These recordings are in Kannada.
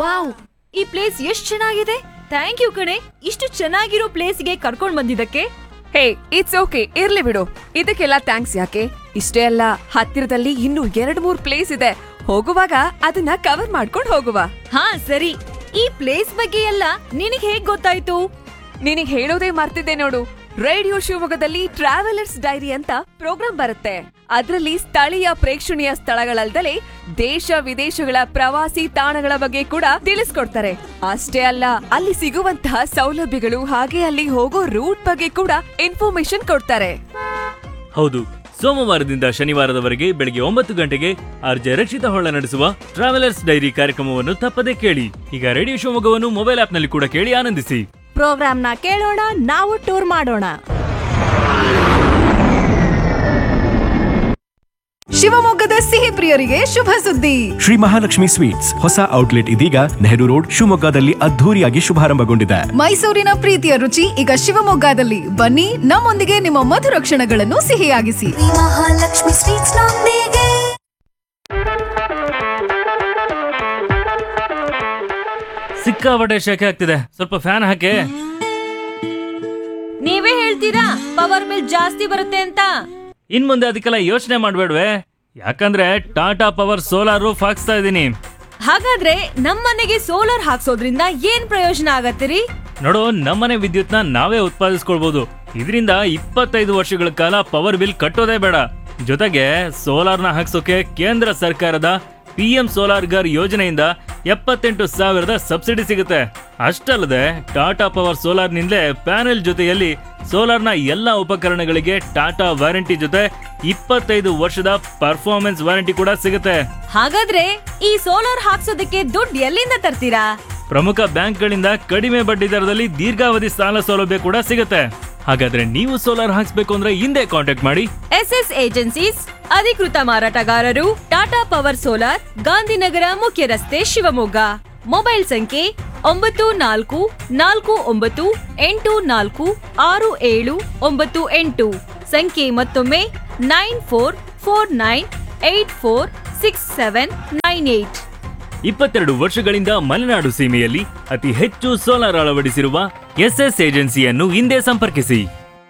ವಾವ್ ಈ ಪ್ಲೇಸ್ ಎಷ್ಟ್ ಚೆನ್ನಾಗಿದೆ ಥ್ಯಾಂಕ್ ಯು ಕಣೆ ಇಷ್ಟು ಚೆನ್ನಾಗಿರೋ ಪ್ಲೇಸ್ಗೆ ಕರ್ಕೊಂಡ್ ಬಂದಿದ್ದಕ್ಕೆ ಹೇ ಇಟ್ಸ್ ಓಕೆ ಇರ್ಲಿ ಬಿಡು ಇದಕ್ಕೆಲ್ಲ ಥ್ಯಾಂಕ್ಸ್ ಯಾಕೆ ಇಷ್ಟೇ ಅಲ್ಲ ಹತ್ತಿರದಲ್ಲಿ ಇನ್ನೂ ಎರಡ್ ಮೂರ್ ಪ್ಲೇಸ್ ಇದೆ ಹೋಗುವಾಗ ಅದನ್ನ ಕವರ್ ಮಾಡ್ಕೊಂಡು ಹೋಗುವ ಹಾ ಸರಿ ಈ ಪ್ಲೇಸ್ ಬಗ್ಗೆ ಎಲ್ಲ ನಿನಗ್ ಹೇಗ್ ಗೊತ್ತಾಯ್ತು ನಿನಗ್ ಹೇಳೋದೇ ಮರ್ತಿದ್ದೆ ನೋಡು ರೇಡಿಯೋ ಶಿವಮೊಗ್ಗದಲ್ಲಿ ಟ್ರಾವೆಲರ್ಸ್ ಡೈರಿ ಅಂತ ಪ್ರೋಗ್ರಾಂ ಬರುತ್ತೆ ಅದರಲ್ಲಿ ಸ್ಥಳೀಯ ಪ್ರೇಕ್ಷಣೀಯ ಸ್ಥಳಗಳಲ್ದಲೇ ದೇಶ ವಿದೇಶಗಳ ಪ್ರವಾಸಿ ತಾಣಗಳ ಬಗ್ಗೆ ಕೂಡ ತಿಳಿಸ್ಕೊಡ್ತಾರೆ ಅಷ್ಟೇ ಅಲ್ಲ ಅಲ್ಲಿ ಸಿಗುವಂತಹ ಸೌಲಭ್ಯಗಳು ಹಾಗೆ ಅಲ್ಲಿ ಹೋಗೋ ರೂಟ್ ಬಗ್ಗೆ ಕೂಡ ಇನ್ಫಾರ್ಮೇಶನ್ ಕೊಡ್ತಾರೆ ಹೌದು ಸೋಮವಾರದಿಂದ ಶನಿವಾರದವರೆಗೆ ಬೆಳಗ್ಗೆ ಒಂಬತ್ತು ಗಂಟೆಗೆ ಆರ್ಜೆ ರಕ್ಷಿತ ಹೊಳ್ಳ ನಡೆಸುವ ಟ್ರಾವೆಲರ್ಸ್ ಡೈರಿ ಕಾರ್ಯಕ್ರಮವನ್ನು ತಪ್ಪದೇ ಕೇಳಿ ಈಗ ರೇಡಿಯೋ ಶಿವಮೊಗ್ಗವನ್ನು ಮೊಬೈಲ್ ಆಪ್ನಲ್ಲಿ ಕೂಡ ಕೇಳಿ ಆನಂದಿಸಿ ಪ್ರೋಗ್ರಾಮ್ನ ಕೇಳೋಣ ನಾವು ಟೂರ್ ಮಾಡೋಣ ಶಿವಮೊಗ್ಗದ ಸಿಹಿ ಪ್ರಿಯರಿಗೆ ಶುಭ ಸುದ್ದಿ ಶ್ರೀ ಮಹಾಲಕ್ಷ್ಮಿ ಸ್ವೀಟ್ಸ್ ಹೊಸ ಔಟ್ಲೆಟ್ ಇದೀಗ ನೆಹರು ರೋಡ್ ಶಿವಮೊಗ್ಗದಲ್ಲಿ ಅದ್ಧೂರಿಯಾಗಿ ಶುಭಾರಂಭಗೊಂಡಿದೆ ಮೈಸೂರಿನ ಪ್ರೀತಿಯ ರುಚಿ ಈಗ ಶಿವಮೊಗ್ಗದಲ್ಲಿ ಬನ್ನಿ ನಮ್ಮೊಂದಿಗೆ ನಿಮ್ಮ ಮಧುರ ಕ್ಷಣಗಳನ್ನು ಸಿಹಿಯಾಗಿಸಿ ಮಹಾಲಕ್ಷ್ಮಿ ಸ್ವೀಟ್ಸ್ ನೊಂದಿಗೆ ಸಿಕ್ಕಾಪಟ್ಟೆ ಶೆಕೆ ಆಗ್ತಿದೆ ಸ್ವಲ್ಪ ಫ್ಯಾನ್ ಹಾಕಿ ನೀವೇ ಹೇಳ್ತೀರಾ ಪವರ್ ಬಿಲ್ ಜಾಸ್ತಿ ಬರುತ್ತೆ ಅಂತ ಇನ್ ಮುಂದೆ ಅದಕ್ಕೆಲ್ಲ ಯೋಚನೆ ಮಾಡ್ಬೇಡ್ವೆ ಯಾಕಂದ್ರೆ ಟಾಟಾ ಪವರ್ ಸೋಲಾರ್ ರೂಫ್ ಹಾಕ್ಸ್ತಾ ಇದ್ದೀನಿ ಹಾಗಾದ್ರೆ ನಮ್ಮನೆಗೆ ಸೋಲಾರ್ ಹಾಕ್ಸೋದ್ರಿಂದ ಏನ್ ಪ್ರಯೋಜನ ಆಗತ್ತಿರಿ ನೋಡು ನಮ್ಮನೆ ವಿದ್ಯುತ್ನ ನಾವೇ ಉತ್ಪಾದಿಸ್ಕೊಳ್ಬಹುದು ಇದರಿಂದ ಇಪ್ಪತ್ತೈದು ವರ್ಷಗಳ ಕಾಲ ಪವರ್ ಬಿಲ್ ಕಟ್ಟೋದೇ ಬೇಡ ಜೊತೆಗೆ ಸೋಲಾರ್ನ ಹಾಕ್ಸೋಕೆ ಕೇಂದ್ರ ಸರ್ಕಾರದ ಪಿ ಎಂ ಸೋಲಾರ್ ಗರ್ ಯೋಜನೆಯಿಂದ ಎಪ್ಪತ್ತೆಂಟು ಸಾವಿರದ ಸಬ್ಸಿಡಿ ಸಿಗುತ್ತೆ ಅಷ್ಟಲ್ಲದೆ ಟಾಟಾ ಪವರ್ ಸೋಲಾರ್ನಿಂದಲೇ ಪ್ಯಾನೆಲ್ ಜೊತೆಯಲ್ಲಿ ಸೋಲಾರ್ನ ಎಲ್ಲ ಉಪಕರಣಗಳಿಗೆ ಟಾಟಾ ವಾರಂಟಿ ಜೊತೆ ಇಪ್ಪತ್ತೈದು ವರ್ಷದ ಪರ್ಫಾರ್ಮೆನ್ಸ್ ವಾರಂಟಿ ಕೂಡ ಸಿಗುತ್ತೆ ಹಾಗಾದ್ರೆ ಈ ಸೋಲಾರ್ ಹಾಕ್ಸೋದಕ್ಕೆ ದುಡ್ಡು ಎಲ್ಲಿಂದ ತರ್ತೀರಾ ಪ್ರಮುಖ ಬ್ಯಾಂಕ್ಗಳಿಂದ ಕಡಿಮೆ ಬಡ್ಡಿ ದರದಲ್ಲಿ ದೀರ್ಘಾವಧಿ ಸಾಲ ಸೌಲಭ್ಯ ಕೂಡ ಸಿಗುತ್ತೆ ಹಾಗಾದ್ರೆ ನೀವು ಸೋಲಾರ್ ಹಾಕ್ಸ್ಬೇಕು ಅಂದ್ರೆ ಹಿಂದೆ ಕಾಂಟ್ಯಾಕ್ಟ್ ಮಾಡಿ ಎಸ್ ಎಸ್ ಏಜೆನ್ಸೀಸ್ ಅಧಿಕೃತ ಮಾರಾಟಗಾರರು ಟಾಟಾ ಪವರ್ ಸೋಲಾರ್ ಗಾಂಧಿನಗರ ಮುಖ್ಯ ರಸ್ತೆ ಶಿವಮೊಗ್ಗ ಮೊಬೈಲ್ ಸಂಖ್ಯೆ ಒಂಬತ್ತು ನಾಲ್ಕು ನಾಲ್ಕು ಒಂಬತ್ತು ಎಂಟು ನಾಲ್ಕು ಆರು ಏಳು ಒಂಬತ್ತು ಎಂಟು ಸಂಖ್ಯೆ ಮತ್ತೊಮ್ಮೆ nine four four nine eight four six seven nine eight ಇಪ್ಪತ್ತೆರಡು ವರ್ಷಗಳಿಂದ ಮಲೆನಾಡು ಸೀಮೆಯಲ್ಲಿ ಅತಿ ಹೆಚ್ಚು ಸೋಲಾರ್ ಅಳವಡಿಸಿರುವ ಎಸ್ಎಸ್ ಏಜೆನ್ಸಿಯನ್ನು ಹಿಂದೆ ಸಂಪರ್ಕಿಸಿ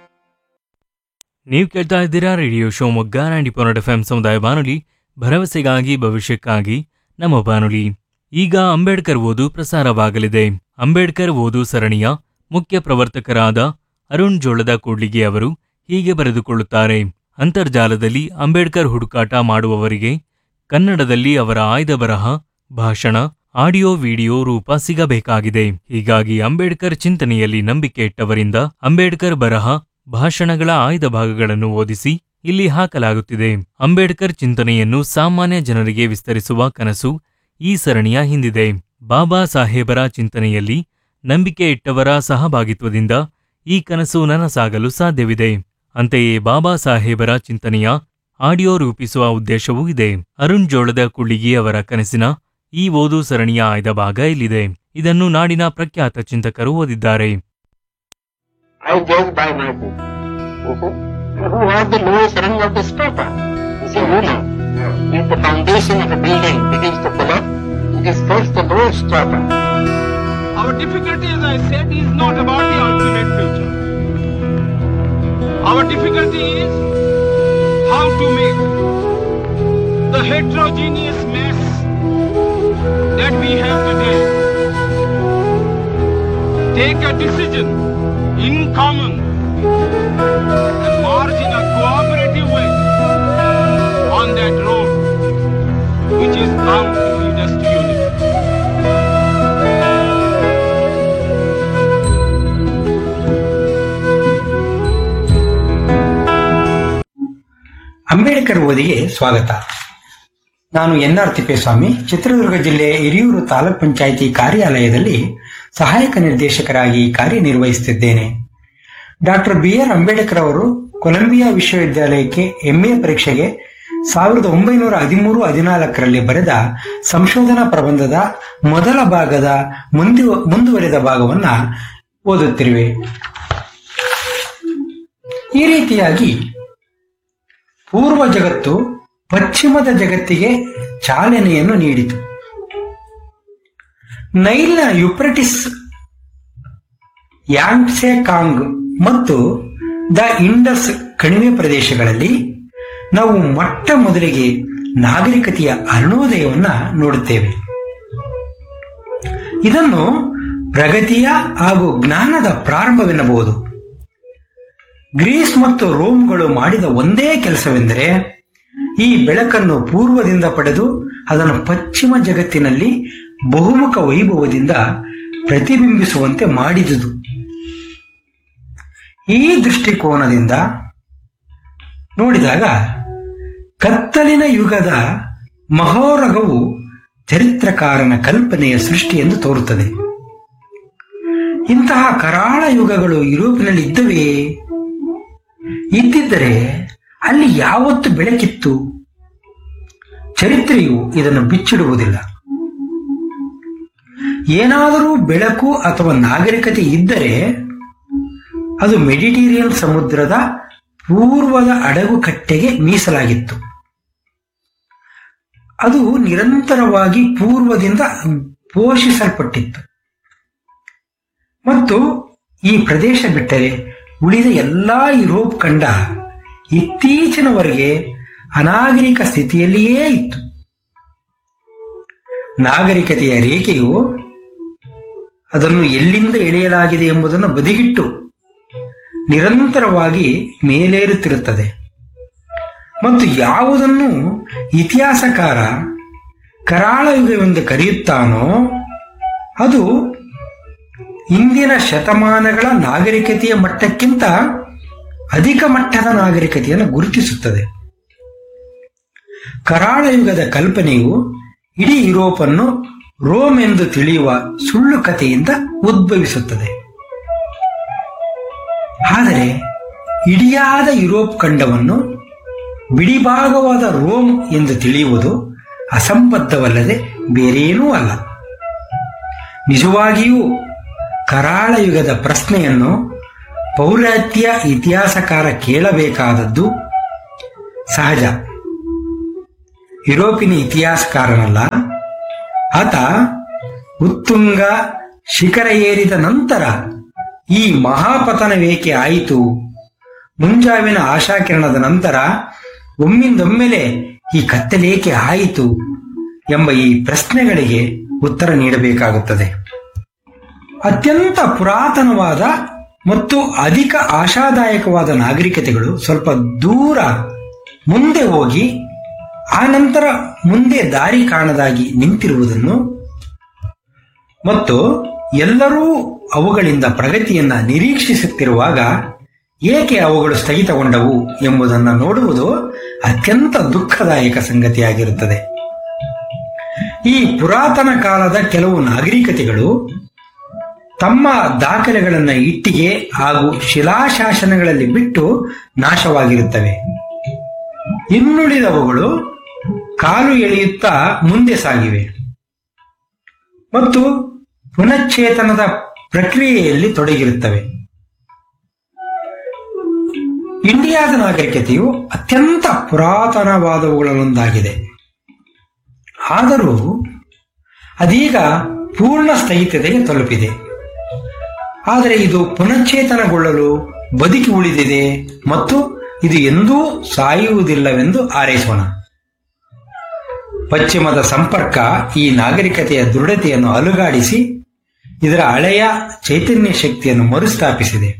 ನೀವು ಕೇಳ್ತಾ ಇದ್ದೀರಾ radio Shivamogga ninety point F M ಸಮುದಾಯ ಬಾನುಲಿ ಭರವಸೆಗಾಗಿ ಭವಿಷ್ಯಕ್ಕಾಗಿ ನಮ್ಮ ಬಾನುಲಿ ಈಗ ಅಂಬೇಡ್ಕರ್ ಓದು ಪ್ರಸಾರವಾಗಲಿದೆ ಅಂಬೇಡ್ಕರ್ ಓದು ಸರಣಿಯ ಮುಖ್ಯ ಪ್ರವರ್ತಕರಾದ ಅರುಣ್ ಜೋಳದ ಕೂಡ್ಲಿಗೆ ಅವರು ಹೀಗೆ ಬರೆದುಕೊಳ್ಳುತ್ತಾರೆ ಅಂತರ್ಜಾಲದಲ್ಲಿ ಅಂಬೇಡ್ಕರ್ ಹುಡುಕಾಟ ಮಾಡುವವರಿಗೆ ಕನ್ನಡದಲ್ಲಿ ಅವರ ಆಯ್ದ ಬರಹ ಭಾಷಣ ಆಡಿಯೋ ವಿಡಿಯೋ ರೂಪ ಸಿಗಬೇಕಾಗಿದೆ ಹೀಗಾಗಿ ಅಂಬೇಡ್ಕರ್ ಚಿಂತನೆಯಲ್ಲಿ ನಂಬಿಕೆ ಇಟ್ಟವರಿಂದ ಅಂಬೇಡ್ಕರ್ ಬರಹ ಭಾಷಣಗಳ ಆಯ್ದ ಭಾಗಗಳನ್ನು ಓದಿಸಿ ಇಲ್ಲಿ ಹಾಕಲಾಗುತ್ತಿದೆ ಅಂಬೇಡ್ಕರ್ ಚಿಂತನೆಯನ್ನು ಸಾಮಾನ್ಯ ಜನರಿಗೆ ವಿಸ್ತರಿಸುವ ಕನಸು ಈ ಸರಣಿಯ ಹಿಂದಿದೆ ಬಾಬಾ ಸಾಹೇಬರ ಚಿಂತನೆಯಲ್ಲಿ ನಂಬಿಕೆ ಇಟ್ಟವರ ಸಹಭಾಗಿತ್ವದಿಂದ ಈ ಕನಸು ನನಸಾಗಲು ಸಾಧ್ಯವಿದೆ ಅಂತೆಯೇ ಬಾಬಾ ಸಾಹೇಬರ ಚಿಂತನೆಯ ಆಡಿಯೋ ರೂಪಿಸುವ ಉದ್ದೇಶವೂ ಇದೆ ಅರುಣ್ ಜೋಳದ ಕುಳ್ಳಿಗಿ ಅವರ ಕನಸಿನ ಈ ಓದು ಸರಣಿಯ ಆಯ್ದ ಭಾಗ ಇಲ್ಲಿದೆ ಇದನ್ನು ನಾಡಿನ ಪ್ರಖ್ಯಾತ ಚಿಂತಕರು ಓದಿದ್ದಾರೆ I judge by my book. Who was the lowest rung of this paper? Is a ruler. If the foundation of a building begins to collapse, it is first the lowest strata. Our difficulty, as I said, is not about the ultimate future. Our difficulty is how to make the heterogeneous mess that we have today take a decision in common and march in a cooperative way on that road which is bound to lead us to unity. Ambedkar ಓದಿಗೆ ಸ್ವಾಗತ ನಾನು ಎನ್ ಆರ್ ತಿಪ್ಪೇಸ್ವಾಮಿ ಚಿತ್ರದುರ್ಗ ಜಿಲ್ಲೆ ಹಿರಿಯೂರು ತಾಲೂಕ್ ಪಂಚಾಯಿತಿ ಕಾರ್ಯಾಲಯದಲ್ಲಿ ಸಹಾಯಕ ನಿರ್ದೇಶಕರಾಗಿ ಕಾರ್ಯನಿರ್ವಹಿಸುತ್ತಿದ್ದೇನೆ ಡಾಕ್ಟರ್ ಬಿ ಆರ್ ಅಂಬೇಡ್ಕರ್ ಅವರು ಕೊಲಂಬಿಯಾ ವಿಶ್ವವಿದ್ಯಾಲಯಕ್ಕೆ ಎಂಎ ಪರೀಕ್ಷೆಗೆ ಸಾವಿರದ ಒಂಬೈನೂರ ಹದಿಮೂರು ಹದಿನಾಲ್ಕರಲ್ಲಿ ಬರೆದ ಸಂಶೋಧನಾ ಪ್ರಬಂಧದ ಮೊದಲ ಭಾಗದ ಮುಂದು ಮುಂದುವರೆದ ಭಾಗವನ್ನ ಓದುತ್ತಿರುವೆ ಈ ರೀತಿಯಾಗಿ ಪೂರ್ವ ಜಗತ್ತು ಪಶ್ಚಿಮದ ಜಗತ್ತಿಗೆ ಚಾಲನೆಯನ್ನು ನೀಡಿತು ನೈಲ್ನ ಯುಪ್ರಟಿಸ್ ಯಾಂಗ್ಸೆ ಕಾಂಗ್ ಮತ್ತು ದ ಇಂಡಸ್ ಕಣಿವೆ ಪ್ರದೇಶಗಳಲ್ಲಿ ನಾವು ಮೊಟ್ಟ ಮೊದಲಿಗೆ ನಾಗರಿಕತೆಯ ಅರುಣೋದಯವನ್ನ ನೋಡುತ್ತೇವೆ ಇದನ್ನು ಪ್ರಗತಿಯ ಹಾಗೂ ಜ್ಞಾನದ ಪ್ರಾರಂಭವೆನ್ನಬಹುದು ಗ್ರೀಸ್ ಮತ್ತು ರೋಮ್ಗಳು ಮಾಡಿದ ಒಂದೇ ಕೆಲಸವೆಂದರೆ ಈ ಬೆಳಕನ್ನು ಪೂರ್ವದಿಂದ ಪಡೆದು ಅದನ್ನು ಪಶ್ಚಿಮ ಜಗತ್ತಿನಲ್ಲಿ ಬಹುಮುಖ ವೈಭವದಿಂದ ಪ್ರತಿಬಿಂಬಿಸುವಂತೆ ಮಾಡಿದುದು ಈ ದೃಷ್ಟಿಕೋನದಿಂದ ನೋಡಿದಾಗ ಕತ್ತಲಿನ ಯುಗದ ಮಹೋರಗವು ಚರಿತ್ರಕಾರನ ಕಲ್ಪನೆಯ ಸೃಷ್ಟಿ ಎಂದು ತೋರುತ್ತದೆ ಇಂತಹ ಕರಾಳ ಯುಗಗಳು ಯುರೋಪಿನಲ್ಲಿ ಇದ್ದವೇ ಇದ್ದಿದ್ದರೆ ಅಲ್ಲಿ ಯಾವತ್ತು ಬೆಳಕಿತ್ತು ಚರಿತ್ರೆಯು ಇದನ್ನು ಬಿಚ್ಚಿಡುವುದಿಲ್ಲ ಏನಾದರೂ ಬೆಳಕು ಅಥವಾ ನಾಗರಿಕತೆ ಇದ್ದರೆ ಅದು ಮೆಡಿಟೇರಿಯನ್ ಸಮುದ್ರದ ಪೂರ್ವದ ಅಡಗುಕಟ್ಟೆಗೆ ಮೀಸಲಾಗಿತ್ತು ಅದು ನಿರಂತರವಾಗಿ ಪೂರ್ವದಿಂದ ಪೋಷಿಸಲ್ಪಟ್ಟಿತ್ತು ಮತ್ತು ಈ ಪ್ರದೇಶ ಬಿಟ್ಟರೆ ಉಳಿದ ಎಲ್ಲಾ ಯುರೋಪ್ ಖಂಡ ಇತ್ತೀಚಿನವರೆಗೆ ಅನಾಗರಿಕ ಸ್ಥಿತಿಯಲ್ಲಿಯೇ ಇತ್ತು ನಾಗರಿಕತೆಯ ರೇಖೆಯು ಅದನ್ನು ಎಲ್ಲಿಂದ ಎಳೆಯಲಾಗಿದೆ ಎಂಬುದನ್ನು ಬದಿಗಿಟ್ಟು ನಿರಂತರವಾಗಿ ಮೇಲೇರುತ್ತಿರುತ್ತದೆ ಮತ್ತು ಯಾವುದನ್ನು ಇತಿಹಾಸಕಾರ ಕರಾಳ ಯುಗವೆಂದು ಕರೆಯುತ್ತಾನೋ ಅದು ಇಂದಿನ ಶತಮಾನಗಳ ನಾಗರಿಕತೆಯ ಮಟ್ಟಕ್ಕಿಂತ ಅಧಿಕ ಮಟ್ಟದ ನಾಗರಿಕತೆಯನ್ನು ಗುರುತಿಸುತ್ತದೆ ಕರಾಳ ಯುಗದ ಕಲ್ಪನೆಯು ಇಡೀ ಯುರೋಪನ್ನು ರೋಮ್ ಎಂದು ತಿಳಿಯುವ ಸುಳ್ಳು ಕಥೆಯಿಂದ ಉದ್ಭವಿಸುತ್ತದೆ ಆದರೆ ಇಡಿಯಾದ ಯುರೋಪ್ ಖಂಡವನ್ನು ಬಿಡಿಭಾಗವಾದ ರೋಮ್ ಎಂದು ತಿಳಿಯುವುದು ಅಸಂಬದ್ಧವಲ್ಲದೆ ಬೇರೇನೂ ಅಲ್ಲ ನಿಜವಾಗಿಯೂ ಕರಾಳ ಯುಗದ ಪ್ರಶ್ನೆಯನ್ನು ಪೌರಾತ್ಯ ಇತಿಹಾಸಕಾರ ಕೇಳಬೇಕಾದದ್ದು ಸಹಜ ಯುರೋಪಿನ ಇತಿಹಾಸಕಾರನಲ್ಲ ಆತ ಉತ್ತುಂಗ ಶಿಖರ ಏರಿದ ನಂತರ ಈ ಮಹಾಪತನವೇಕೆ ಆಯಿತು ಮುಂಜಾವಿನ ಆಶಾಕಿರಣದ ನಂತರ ಒಮ್ಮಿಂದೊಮ್ಮೆಲೆ ಈ ಕತ್ತಲೇಕೆ ಆಯಿತು ಎಂಬ ಈ ಪ್ರಶ್ನೆಗಳಿಗೆ ಉತ್ತರ ನೀಡಬೇಕಾಗುತ್ತದೆ ಅತ್ಯಂತ ಪುರಾತನವಾದ ಮತ್ತು ಅಧಿಕ ಆಶಾದಾಯಕವಾದ ನಾಗರಿಕತೆಗಳು ಸ್ವಲ್ಪ ದೂರ ಮುಂದೆ ಹೋಗಿ ಆ ನಂತರ ಮುಂದೆ ದಾರಿ ಕಾಣದಾಗಿ ನಿಂತಿರುವುದನ್ನು ಮತ್ತು ಎಲ್ಲರೂ ಅವುಗಳಿಂದ ಪ್ರಗತಿಯನ್ನ ನಿರೀಕ್ಷಿಸುತ್ತಿರುವಾಗ ಏಕೆ ಅವುಗಳು ಸ್ಥಗಿತಗೊಂಡವು ಎಂಬುದನ್ನು ನೋಡುವುದು ಅತ್ಯಂತ ದುಃಖದಾಯಕ ಸಂಗತಿಯಾಗಿರುತ್ತದೆ ಈ ಪುರಾತನ ಕಾಲದ ಕೆಲವು ನಾಗರಿಕತೆಗಳು ತಮ್ಮ ದಾಖಲೆಗಳನ್ನು ಇಟ್ಟಿಗೆ ಹಾಗೂ ಶಿಲಾಶಾಸನಗಳಲ್ಲಿ ಬಿಟ್ಟು ನಾಶವಾಗಿರುತ್ತವೆ ಇನ್ನುಳಿದವುಗಳು ಕಾಲು ಎಳೆಯುತ್ತಾ ಮುಂದೆ ಸಾಗಿವೆ ಮತ್ತು ಪುನಶ್ಚೇತನದ ಪ್ರಕ್ರಿಯೆಯಲ್ಲಿ ತೊಡಗಿರುತ್ತವೆ ಇಂಡಿಯಾದ ನಾಗರಿಕತೆಯು ಅತ್ಯಂತ ಪುರಾತನವಾದವುಗಳಲ್ಲೊಂದಾಗಿದೆ ಆದರೂ ಅದೀಗ ಪೂರ್ಣ ಸ್ಥಗಿತತೆಗೆ ತಲುಪಿದೆ ಆದರೆ ಇದು ಪುನಶ್ಚೇತನಗೊಳ್ಳಲು ಬದುಕಿ ಉಳಿದಿದೆ ಮತ್ತು ಇದು ಎಂದೂ ಸಾಯುವುದಿಲ್ಲವೆಂದು ಆರೈಸೋಣ ಪಶ್ಚಿಮದ ಸಂಪರ್ಕ ಈ ನಾಗರಿಕತೆಯ ದೃಢತೆಯನ್ನು ಅಲುಗಾಡಿಸಿ ಇದರ ಹಳೆಯ ಚೈತನ್ಯ ಶಕ್ತಿಯನ್ನು ಮರುಸ್ಥಾಪಿಸಿದೆ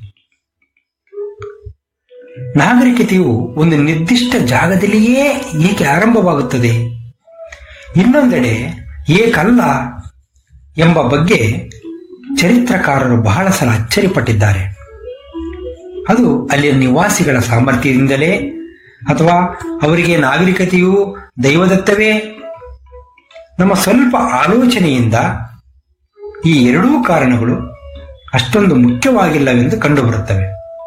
ನಾಗರಿಕತೆಯು ಒಂದು ನಿರ್ದಿಷ್ಟ ಜಾಗದಲ್ಲಿಯೇ ಏಕೆ ಆರಂಭವಾಗುತ್ತದೆ ಇನ್ನೊಂದೆಡೆ ಏಕಲ್ಲ ಎಂಬ ಬಗ್ಗೆ ಚರಿತ್ರಕಾರರು ಬಹಳ ಸಲ ಅಚ್ಚರಿಪಟ್ಟಿದ್ದಾರೆ ಅದು ಅಲ್ಲಿಯ ನಿವಾಸಿಗಳ ಸಾಮರ್ಥ್ಯದಿಂದಲೇ ಅಥವಾ ಅವರಿಗೆ ನಾಗರಿಕತೆಯು ದೈವದತ್ತವೇ ನಮ್ಮ ಸ್ವಲ್ಪ ಆಲೋಚನೆಯಿಂದ ಈ ಎರಡೂ ಕಾರಣಗಳು ಅಷ್ಟೊಂದು ಮುಖ್ಯವಾಗಿಲ್ಲವೆಂದು ಕಂಡುಬರುತ್ತವೆ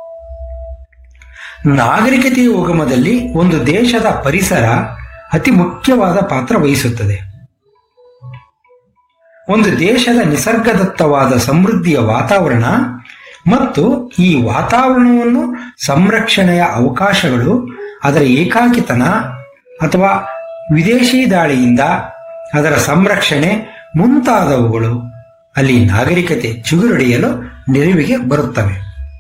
ನಾಗರಿಕತೆಯ ಉಗಮದಲ್ಲಿ ಒಂದು ದೇಶದ ಪರಿಸರ ಅತಿ ಮುಖ್ಯವಾದ ಪಾತ್ರ ವಹಿಸುತ್ತದೆ ಒಂದು ದೇಶದ ನಿಸರ್ಗದತ್ತವಾದ ಸಮೃದ್ಧಿಯ ವಾತಾವರಣ ಮತ್ತು ಈ ವಾತಾವರಣವನ್ನು ಸಂರಕ್ಷಣೆಯ ಅವಕಾಶಗಳು ಅದರ ಏಕಾಕಿತನ ಅಥವಾ ವಿದೇಶಿ ದಾಳಿಯಿಂದ ಅದರ ಸಂರಕ್ಷಣೆ ಮುಂತಾದವುಗಳು ಅಲ್ಲಿ ನಾಗರಿಕತೆ ಚಿಗುರೊಡೆಯಲು ನೆರವಿಗೆ ಬರುತ್ತವೆ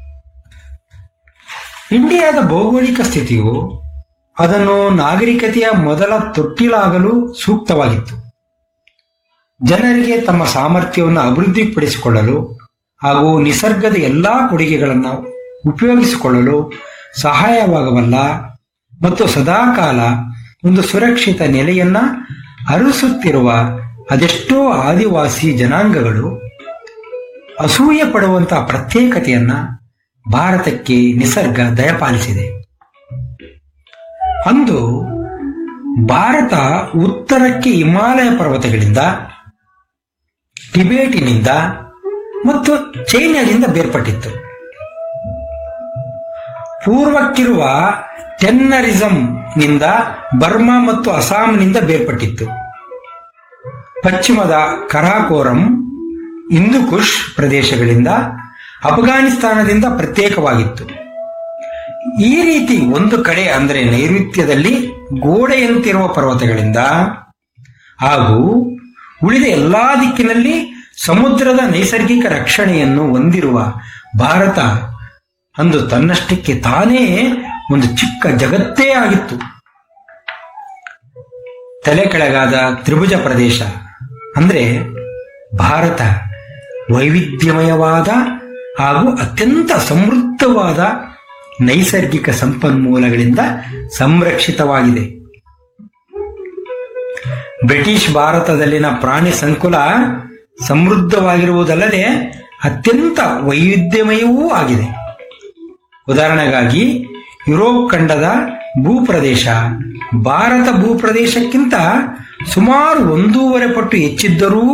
ಇಂಡಿಯಾದ ಭೌಗೋಳಿಕ ಸ್ಥಿತಿಯು ಅದನ್ನು ನಾಗರಿಕತೆಯ ಮೊದಲ ತೊಟ್ಟಿಲಾಗಲು ಸೂಕ್ತವಾಗಿತ್ತು ಜನರಿಗೆ ತಮ್ಮ ಸಾಮರ್ಥ್ಯವನ್ನು ಅಭಿವೃದ್ಧಿಪಡಿಸಿಕೊಳ್ಳಲು ಹಾಗೂ ನಿಸರ್ಗದ ಎಲ್ಲಾ ಕೊಡುಗೆಗಳನ್ನು ಉಪಯೋಗಿಸಿಕೊಳ್ಳಲು ಸಹಾಯವಾಗಬಲ್ಲ ಮತ್ತು ಸದಾಕಾಲ ಒಂದು ಸುರಕ್ಷಿತ ನೆಲೆಯನ್ನ ಅರಸುತ್ತಿರುವ ಅದೆಷ್ಟೋ ಆದಿವಾಸಿ ಜನಾಂಗಗಳು ಅಸೂಯೆ ಪಡುವಂತಹ ಪ್ರತ್ಯೇಕತೆಯನ್ನ ಭಾರತಕ್ಕೆ ನಿಸರ್ಗ ದಯಪಾಲಿಸಿದೆ ಅಂದು ಭಾರತ ಉತ್ತರಕ್ಕೆ ಹಿಮಾಲಯ ಪರ್ವತಗಳಿಂದ ಟಿಬೇಟಿನಿಂದ ಮತ್ತು ಚೈನಾದಿಂದ ಬೇರ್ಪಟ್ಟಿತ್ತು ಪೂರ್ವಕ್ಕಿರುವ ಟೆನ್ನರಿಸಂ ನಿಂದ ಬರ್ಮಾ ಮತ್ತು ಅಸ್ಸಾಂನಿಂದ ಬೇರ್ಪಟ್ಟಿತ್ತು ಪಶ್ಚಿಮದ ಕರಾಕೋರಂ ಹಿಂದೂಕುಷ್ ಪ್ರದೇಶಗಳಿಂದ ಅಫ್ಘಾನಿಸ್ತಾನದಿಂದ ಪ್ರತ್ಯೇಕವಾಗಿತ್ತು ಈ ರೀತಿ ಒಂದು ಕಡೆ ಅಂದರೆ ನೈಋತ್ಯದಲ್ಲಿ ಗೋಡೆಯಂತಿರುವ ಪರ್ವತಗಳಿಂದ ಹಾಗೂ ಉಳಿದ ಎಲ್ಲಾ ದಿಕ್ಕಿನಲ್ಲಿ ಸಮುದ್ರದ ನೈಸರ್ಗಿಕ ರಕ್ಷಣೆಯನ್ನು ಹೊಂದಿರುವ ಭಾರತ ಅಂದು ತನ್ನಷ್ಟಕ್ಕೆ ತಾನೇ ಒಂದು ಚಿಕ್ಕ ಜಗತ್ತೇ ಆಗಿತ್ತು ತಲೆ ಕೆಳಗಾದ ತ್ರಿಭುಜ ಪ್ರದೇಶ ಅಂದ್ರೆ ಭಾರತ ವೈವಿಧ್ಯಮಯವಾದ ಹಾಗೂ ಅತ್ಯಂತ ಸಮೃದ್ಧವಾದ ನೈಸರ್ಗಿಕ ಸಂಪನ್ಮೂಲಗಳಿಂದ ಸಂರಕ್ಷಿತವಾಗಿದೆ ಬ್ರಿಟಿಷ್ ಭಾರತದಲ್ಲಿನ ಪ್ರಾಣಿ ಸಂಕುಲ ಸಮೃದ್ಧವಾಗಿರುವುದಲ್ಲದೆ ಅತ್ಯಂತ ವೈವಿಧ್ಯಮಯವೂ ಆಗಿದೆ ಉದಾಹರಣೆಗಾಗಿ ಯುರೋಪ್ ಖಂಡದ ಭೂಪ್ರದೇಶ ಭಾರತ ಭೂಪ್ರದೇಶಕ್ಕಿಂತ ಸುಮಾರು ಒಂದೂವರೆ ಪಟ್ಟು ಹೆಚ್ಚಿದ್ದರೂ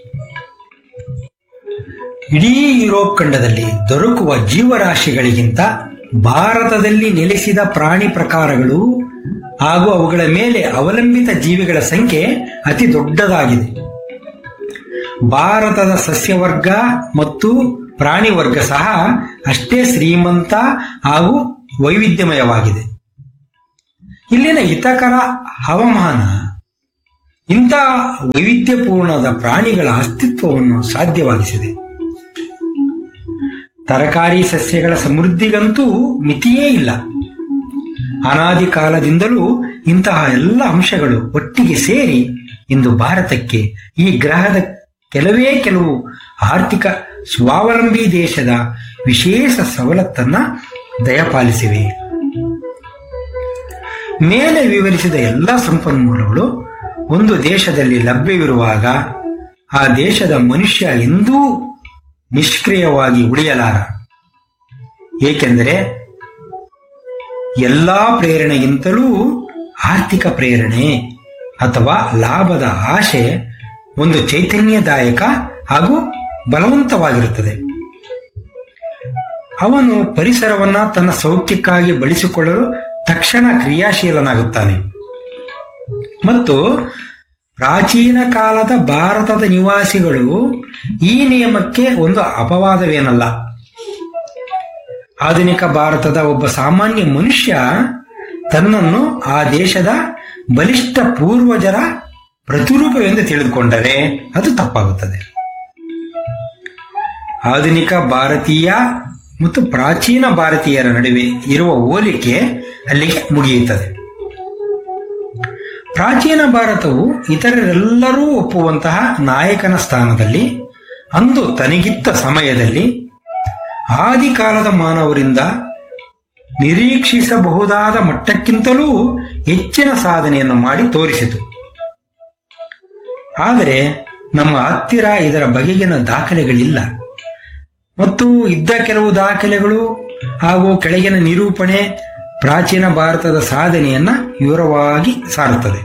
ಇಡೀ ಯುರೋಪ್ ಖಂಡದಲ್ಲಿ ದೊರಕುವ ಜೀವರಾಶಿಗಳಿಗಿಂತ ಭಾರತದಲ್ಲಿ ನೆಲೆಸಿದ ಪ್ರಾಣಿ ಪ್ರಕಾರಗಳು ಹಾಗೂ ಅವುಗಳ ಮೇಲೆ ಅವಲಂಬಿತ ಜೀವಿಗಳ ಸಂಖ್ಯೆ ಅತಿ ದೊಡ್ಡದಾಗಿದೆ ಭಾರತದ ಸಸ್ಯವರ್ಗ ಮತ್ತು ಪ್ರಾಣಿ ವರ್ಗ ಸಹ ಅಷ್ಟೇ ಶ್ರೀಮಂತ ಹಾಗೂ ವೈವಿಧ್ಯಮಯವಾಗಿದೆ ಇಲ್ಲಿನ ಹಿತಕರ ಹವಾಮಾನ ಇಂಥ ವೈವಿಧ್ಯಪೂರ್ಣದ ಪ್ರಾಣಿಗಳ ಅಸ್ತಿತ್ವವನ್ನು ಸಾಧ್ಯವಾಗಿಸಿದೆ ತರಕಾರಿ ಸಸ್ಯಗಳ ಸಮೃದ್ಧಿಗಂತೂ ಮಿತಿಯೇ ಇಲ್ಲ ಅನಾದಿ ಕಾಲದಿಂದಲೂ ಇಂತಹ ಎಲ್ಲ ಅಂಶಗಳು ಒಟ್ಟಿಗೆ ಸೇರಿ ಇಂದು ಭಾರತಕ್ಕೆ ಈ ಗ್ರಹದ ಕೆಲವೇ ಕೆಲವು ಆರ್ಥಿಕ ಸ್ವಾವಲಂಬಿ ದೇಶದ ವಿಶೇಷ ಸವಲತ್ತನ್ನ ದಯಪಾಲಿಸಿವೆ ಮೇಲೆ ವಿವರಿಸಿದ ಎಲ್ಲ ಸಂಪನ್ಮೂಲಗಳು ಒಂದು ದೇಶದಲ್ಲಿ ಲಭ್ಯವಿರುವಾಗ ಆ ದೇಶದ ಮನುಷ್ಯ ಎಂದೂ ನಿಷ್ಕ್ರಿಯವಾಗಿ ಉಳಿಯಲಾರ ಏಕೆಂದರೆ ಎಲ್ಲಾ ಪ್ರೇರಣೆಗಿಂತಲೂ ಆರ್ಥಿಕ ಪ್ರೇರಣೆ ಅಥವಾ ಲಾಭದ ಆಶೆ ಒಂದು ಚೈತನ್ಯದಾಯಕ ಹಾಗೂ ಬಲವಂತವಾಗಿರುತ್ತದೆ ಅವನು ಪರಿಸರವನ್ನ ತನ್ನ ಸೌಖ್ಯಕ್ಕಾಗಿ ಬಳಸಿಕೊಳ್ಳಲು ತಕ್ಷಣ ಕ್ರಿಯಾಶೀಲನಾಗುತ್ತಾನೆ ಮತ್ತು ಪ್ರಾಚೀನ ಕಾಲದ ಭಾರತದ ನಿವಾಸಿಗಳು ಈ ನಿಯಮಕ್ಕೆ ಒಂದು ಅಪವಾದವೇನಲ್ಲ ಆಧುನಿಕ ಭಾರತದ ಒಬ್ಬ ಸಾಮಾನ್ಯ ಮನುಷ್ಯ ತನ್ನನ್ನು ಆ ದೇಶದ ಬಲಿಷ್ಠ ಪೂರ್ವಜರ ಪ್ರತಿರೂಪವೆಂದು ತಿಳಿದುಕೊಂಡರೆ ಅದು ತಪ್ಪಾಗುತ್ತದೆ ಆಧುನಿಕ ಭಾರತೀಯ ಮತ್ತು ಪ್ರಾಚೀನ ಭಾರತೀಯರ ನಡುವೆ ಇರುವ ಹೋಲಿಕೆ ಅಲ್ಲಿಗೆ ಮುಗಿಯುತ್ತದೆ ಪ್ರಾಚೀನ ಭಾರತವು ಇತರರೆಲ್ಲರೂ ಒಪ್ಪುವಂತಹ ನಾಯಕನ ಸ್ಥಾನದಲ್ಲಿ ಅಂದು ತನಗಿತ್ತ ಸಮಯದಲ್ಲಿ ಆದಿಕಾಲದ ಮಾನವರಿಂದ ನಿರೀಕ್ಷಿಸಬಹುದಾದ ಮಟ್ಟಕ್ಕಿಂತಲೂ ಹೆಚ್ಚಿನ ಸಾಧನೆಯನ್ನು ಮಾಡಿ ತೋರಿಸಿತು ಆದರೆ ನಮ್ಮ ಹತ್ತಿರ ಇದರ ಬಗೆಗಿನ ದಾಖಲೆಗಳಿಲ್ಲ ಮತ್ತು ಇದ್ದ ಕೆಲವು ದಾಖಲೆಗಳು ಹಾಗೂ ಕೆಳಗಿನ ನಿರೂಪಣೆ ಪ್ರಾಚೀನ ಭಾರತದ ಸಾಧನೆಯನ್ನ ವಿವರವಾಗಿ ಸಾರುತ್ತದೆ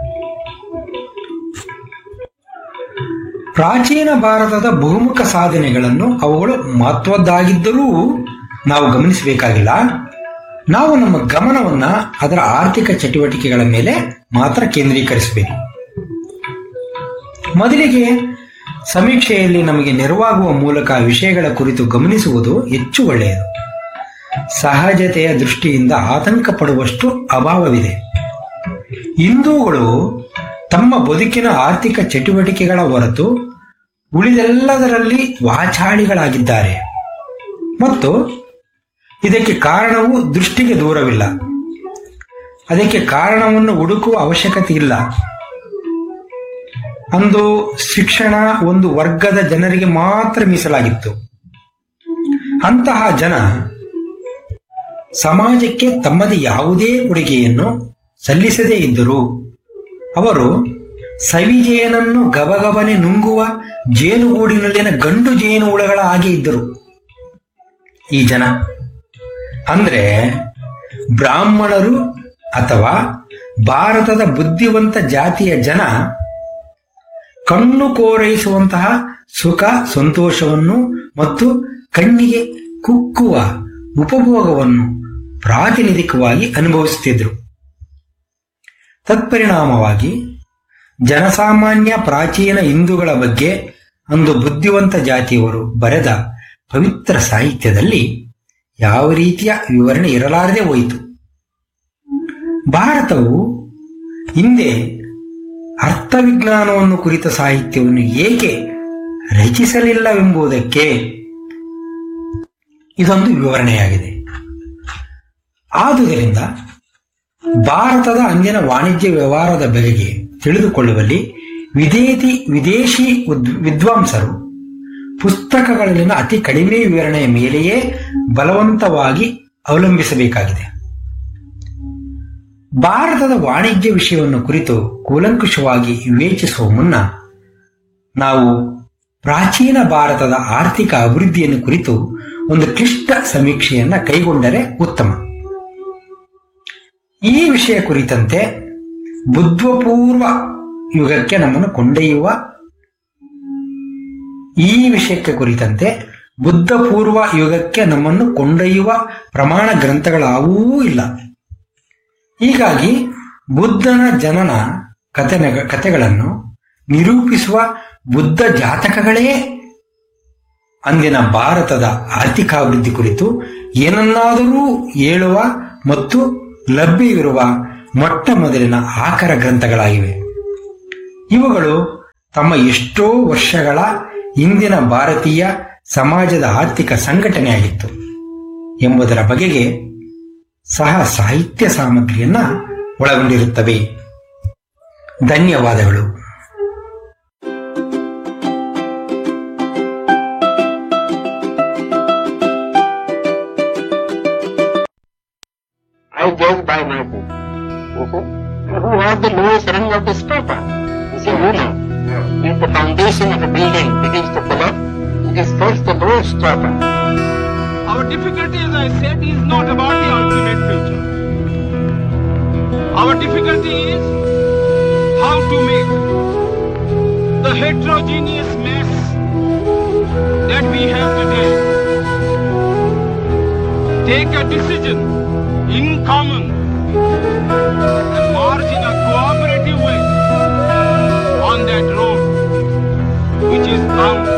ಪ್ರಾಚೀನ ಭಾರತದ ಬಹುಮುಖ ಸಾಧನೆಗಳನ್ನು ಅವುಗಳು ಮಹತ್ವದ್ದಾಗಿದ್ದರೂ ನಾವು ಗಮನಿಸಬೇಕಾಗಿಲ್ಲ ನಾವು ನಮ್ಮ ಗಮನವನ್ನ ಅದರ ಆರ್ಥಿಕ ಚಟುವಟಿಕೆಗಳ ಮೇಲೆ ಮಾತ್ರ ಕೇಂದ್ರೀಕರಿಸಬೇಕು ಮೊದಲಿಗೆ ಸಮೀಕ್ಷೆಯಲ್ಲಿ ನಮಗೆ ನೆರವಾಗುವ ಮೂಲಕ ವಿಷಯಗಳ ಕುರಿತು ಗಮನಿಸುವುದು ಹೆಚ್ಚು ಒಳ್ಳೆಯದು ಸಹಜತೆಯ ದೃಷ್ಟಿಯಿಂದ ಆತಂಕ ಪಡುವಷ್ಟು ಅಭಾವವಿದೆ ಹಿಂದೂಗಳು ತಮ್ಮ ಬದುಕಿನ ಆರ್ಥಿಕ ಚಟುವಟಿಕೆಗಳ ಹೊರತು ಉಳಿದೆಲ್ಲದರಲ್ಲಿ ವಾಚಾಳಿಗಳಾಗಿದ್ದಾರೆ ಮತ್ತು ಇದಕ್ಕೆ ಕಾರಣವು ದೃಷ್ಟಿಗೆ ದೂರವಿಲ್ಲ ಅದಕ್ಕೆ ಕಾರಣವನ್ನು ಹುಡುಕುವ ಅವಶ್ಯಕತೆ ಇಲ್ಲ ಅಂದು ಶಿಕ್ಷಣ ಒಂದು ವರ್ಗದ ಜನರಿಗೆ ಮಾತ್ರ ಮೀಸಲಾಗಿತ್ತು ಅಂತಹ ಜನ ಸಮಾಜಕ್ಕೆ ತಮ್ಮದೇ ಯಾವುದೇ ಕೊಡುಗೆಯನ್ನು ಸಲ್ಲಿಸದೇ ಇದ್ದರು ಅವರು ಸವಿಜೇನನ್ನು ಗಬಗಬನೆ ನುಂಗುವ ಜೇನುಗೂಡಿನಲ್ಲಿನ ಗಂಡು ಜೇನು ಹುಳಗಳ ಹಾಗೆ ಇದ್ದರು ಈ ಜನ ಅಂದ್ರೆ ಬ್ರಾಹ್ಮಣರು ಅಥವಾ ಭಾರತದ ಬುದ್ಧಿವಂತ ಜಾತಿಯ ಜನ ಕಣ್ಣು ಕೋರೈಸುವಂತಹ ಸುಖ ಸಂತೋಷವನ್ನು ಮತ್ತು ಕಣ್ಣಿಗೆ ಕುಕ್ಕುವ ಉಪಭೋಗವನ್ನು ಪ್ರಾತಿನಿಧಿಕವಾಗಿ ಅನುಭವಿಸುತ್ತಿದ್ದರು ತತ್ಪರಿಣಾಮವಾಗಿ ಜನಸಾಮಾನ್ಯ ಪ್ರಾಚೀನ ಹಿಂದೂಗಳ ಬಗ್ಗೆ ಅಂದು ಬುದ್ಧಿವಂತ ಜಾತಿಯವರು ಬರೆದ ಪವಿತ್ರ ಸಾಹಿತ್ಯದಲ್ಲಿ ಯಾವ ರೀತಿಯ ವಿವರಣೆ ಇರಲಾರದೆ ಹೋಯಿತು ಭಾರತವು ಹಿಂದೆ ಅರ್ಥವಿಜ್ಞಾನವನ್ನು ಕುರಿತ ಸಾಹಿತ್ಯವನ್ನು ಏಕೆ ರಚಿಸಲಿಲ್ಲವೆಂಬುದಕ್ಕೆ ಇದೊಂದು ವಿವರಣೆಯಾಗಿದೆ ಆದುದರಿಂದ ಭಾರತದ ಅಂದಿನ ವಾಣಿಜ್ಯ ವ್ಯವಹಾರದ ಬಗೆಗೆ ತಿಳಿದುಕೊಳ್ಳುವಲ್ಲಿ ವಿದೇತಿ ವಿದೇಶಿ ಉದ್- ವಿದ್ವಾಂಸರು ಪುಸ್ತಕಗಳಲ್ಲಿನ ಅತಿ ಕಡಿಮೆ ವಿವರಣೆಯ ಮೇಲೆಯೇ ಬಲವಂತವಾಗಿ ಅವಲಂಬಿಸಬೇಕಾಗಿದೆ ಭಾರತದ ವಾಣಿಜ್ಯ ವಿಷಯವನ್ನು ಕುರಿತು ಕೂಲಂಕುಷವಾಗಿ ವಿವೇಚಿಸುವ ಮುನ್ನ ನಾವು ಪ್ರಾಚೀನ ಭಾರತದ ಆರ್ಥಿಕ ಅಭಿವೃದ್ಧಿಯನ್ನು ಕುರಿತು ಒಂದು ಕ್ಲಿಷ್ಟ ಸಮೀಕ್ಷೆಯನ್ನ ಕೈಗೊಂಡರೆ ಉತ್ತಮ ಈ ವಿಷಯ ಕುರಿತಂತೆ ಬುದ್ಧಪೂರ್ವ ಯುಗಕ್ಕೆ ನಮ್ಮನ್ನು ಕೊಂಡೊಯ್ಯುವ ಈ ವಿಷಯಕ್ಕೆ ಕುರಿತಂತೆ ಬುದ್ಧ ಪೂರ್ವ ಯುಗಕ್ಕೆ ನಮ್ಮನ್ನು ಕೊಂಡೊಯ್ಯುವ ಪ್ರಮಾಣ ಗ್ರಂಥಗಳಾವೂ ಇಲ್ಲ ಹೀಗಾಗಿ ಬುದ್ಧನ ಜನನ ಕಥನ ಕಥೆಗಳನ್ನು ನಿರೂಪಿಸುವ ಬುದ್ಧ ಜಾತಕಗಳೇ ಅಂದಿನ ಭಾರತದ ಆರ್ಥಿಕಾಭಿವೃದ್ಧಿ ಕುರಿತು ಏನನ್ನಾದರೂ ಹೇಳುವ ಮತ್ತು ಲಭ್ಯವಿರುವ ಮೊಟ್ಟ ಮೊದಲಿನ ಆಕರ ಗ್ರಂಥಗಳಾಗಿವೆ ಇವುಗಳು ತಮ್ಮ ಎಷ್ಟೋ ವರ್ಷಗಳ ಇಂದಿನ ಭಾರತೀಯ ಸಮಾಜದ ಆರ್ಥಿಕ ಸಂಘಟನೆಯಾಗಿತ್ತು ಎಂಬುದರ ಬಗೆಗೆ ಸಹ ಸಾಹಿತ್ಯ ಸಾಮಗ್ರಿಯನ್ನ ಒಳಗೊಂಡಿರುತ್ತವೆ ಧನ್ಯವಾದಗಳು I judge by my book. Mhm. Who has the lowest rung of this paper? You see, ruler. If the foundation of a building begins to collapse, it is first the lowest paper. Our difficulty, as I said, is not about the ultimate future. Our difficulty is how to make the heterogeneous mess that we have today take a decision in common and march in a cooperative way on that road which is bound